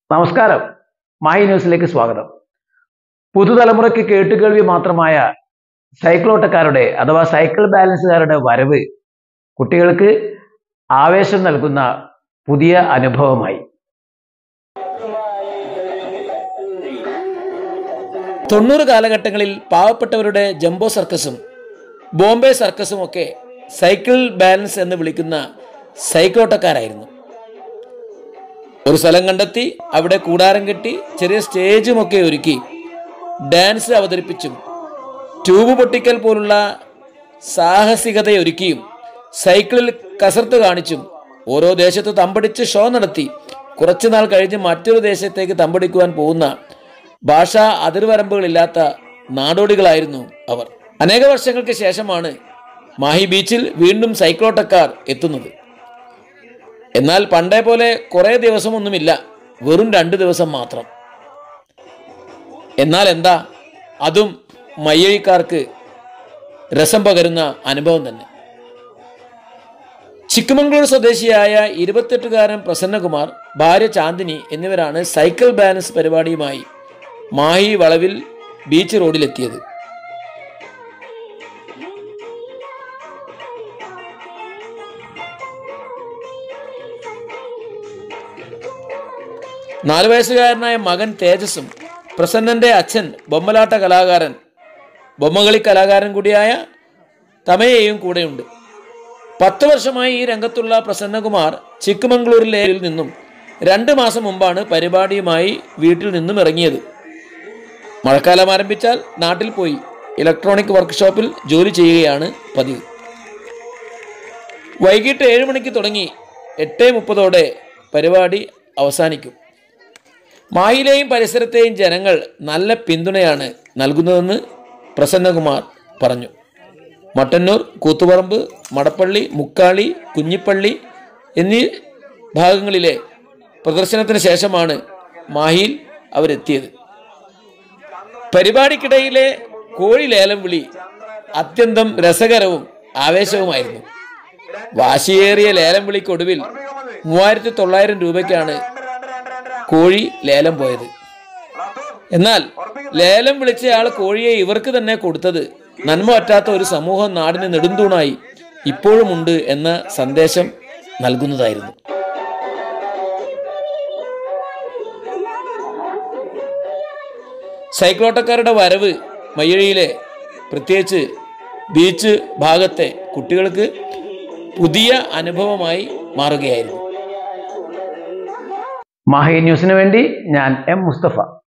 നമസ്കാരം മായി ന്യൂസിലേക്ക് സ്വാഗതം പുതുതലമുറയ്ക്ക് കേട്ടുകേൾവി മാത്രമായ സൈക്ലോട്ടക്കാരുടെ അഥവാ സൈക്കിൾ ബാലൻസുകാരുടെ വരവ് കുട്ടികൾക്ക് ആവേശം നൽകുന്ന പുതിയ അനുഭവമായി തൊണ്ണൂറ് കാലഘട്ടങ്ങളിൽ പാവപ്പെട്ടവരുടെ ജംബോ സർക്കസും ബോംബെ സർക്കസും ഒക്കെ സൈക്കിൾ ബാലൻസ് എന്ന് വിളിക്കുന്ന സൈക്ലോട്ടക്കാരായിരുന്നു ഒരു സ്ഥലം കണ്ടെത്തി അവിടെ കൂടാരം കെട്ടി ചെറിയ സ്റ്റേജുമൊക്കെ ഒരുക്കി ഡാൻസ് അവതരിപ്പിച്ചും ട്യൂബ് പൊട്ടിക്കൽ പോലുള്ള സാഹസികതയൊരുക്കിയും സൈക്കിളിൽ കസർത്ത് കാണിച്ചും ഓരോ ദേശത്ത് തമ്പടിച്ച് ഷോ നടത്തി കുറച്ചുനാൾ കഴിഞ്ഞ് മറ്റൊരു ദേശത്തേക്ക് തമ്പടിക്കുവാൻ പോകുന്ന ഭാഷാ അതിർവരമ്പുകളില്ലാത്ത നാടോടികളായിരുന്നു അവർ അനേക വർഷങ്ങൾക്ക് ശേഷമാണ് മാഹി ബീച്ചിൽ വീണ്ടും സൈക്ലോട്ടക്കാർ എത്തുന്നത് എന്നാൽ പണ്ടേ പോലെ കുറേ ദിവസമൊന്നുമില്ല വെറും രണ്ട് ദിവസം മാത്രം എന്നാൽ എന്താ അതും മയ്യഴിക്കാർക്ക് രസം പകരുന്ന അനുഭവം തന്നെ ചിക്കമംഗളൂർ സ്വദേശിയായ ഇരുപത്തെട്ടുകാരൻ പ്രസന്നകുമാർ ഭാര്യ ചാന്ദിനി എന്നിവരാണ് സൈക്കിൾ ബാലൻസ് പരിപാടിയുമായി മാഹി വളവിൽ ബീച്ച് റോഡിലെത്തിയത് നാല് വയസ്സുകാരനായ മകൻ തേജസും പ്രസന്നന്റെ അച്ഛൻ ബൊമ്മലാട്ട കലാകാരൻ ബൊമ്മകളി കലാകാരൻ കൂടിയായ തമയയും കൂടെയുണ്ട് പത്ത് വർഷമായി ഈ രംഗത്തുള്ള പ്രസന്നകുമാർ ചിക്കമംഗളൂരിലെ നിന്നും രണ്ട് മാസം മുമ്പാണ് പരിപാടിയുമായി വീട്ടിൽ നിന്നും ഇറങ്ങിയത് മഴക്കാലം ആരംഭിച്ചാൽ നാട്ടിൽ പോയി ഇലക്ട്രോണിക് വർക്ക്ഷോപ്പിൽ ജോലി ചെയ്യുകയാണ് പതിവ് വൈകിട്ട് ഏഴ് മണിക്ക് തുടങ്ങി എട്ട് മുപ്പതോടെ പരിപാടി അവസാനിക്കും മായിലെയും പരിസരത്തെയും ജനങ്ങൾ നല്ല പിന്തുണയാണ് നൽകുന്നതെന്ന് പ്രസന്നകുമാർ പറഞ്ഞു മട്ടന്നൂർ കൂത്തുപറമ്പ് മടപ്പള്ളി മുക്കാളി കുഞ്ഞിപ്പള്ളി എന്നീ ഭാഗങ്ങളിലെ പ്രദർശനത്തിന് ശേഷമാണ് മാഹിയിൽ അവരെത്തിയത് പരിപാടിക്കിടയിലെ കോഴി ലേലം വിളി അത്യന്തം രസകരവും ആവേശവുമായിരുന്നു വാശിയേറിയ ലേലം വിളിക്കൊടുവിൽ മൂവായിരത്തി തൊള്ളായിരം രൂപയ്ക്കാണ് കോഴി ലേലം പോയത് എന്നാൽ ലേലം വിളിച്ചയാൾ കോഴിയെ ഇവർക്ക് തന്നെ കൊടുത്തത് നന്മ പറ്റാത്ത ഒരു സമൂഹം നാടിന് നെടുന്തൂണായി ഇപ്പോഴുമുണ്ട് എന്ന സന്ദേശം നൽകുന്നതായിരുന്നു സൈക്ലോട്ടക്കാരുടെ വരവ് മയ്യഴിയിലെ പ്രത്യേകിച്ച് ബീച്ച് ഭാഗത്തെ കുട്ടികൾക്ക് പുതിയ അനുഭവമായി മാറുകയായിരുന്നു മാഹി ന്യൂസിന് വേണ്ടി ഞാൻ എം മുസ്തഫ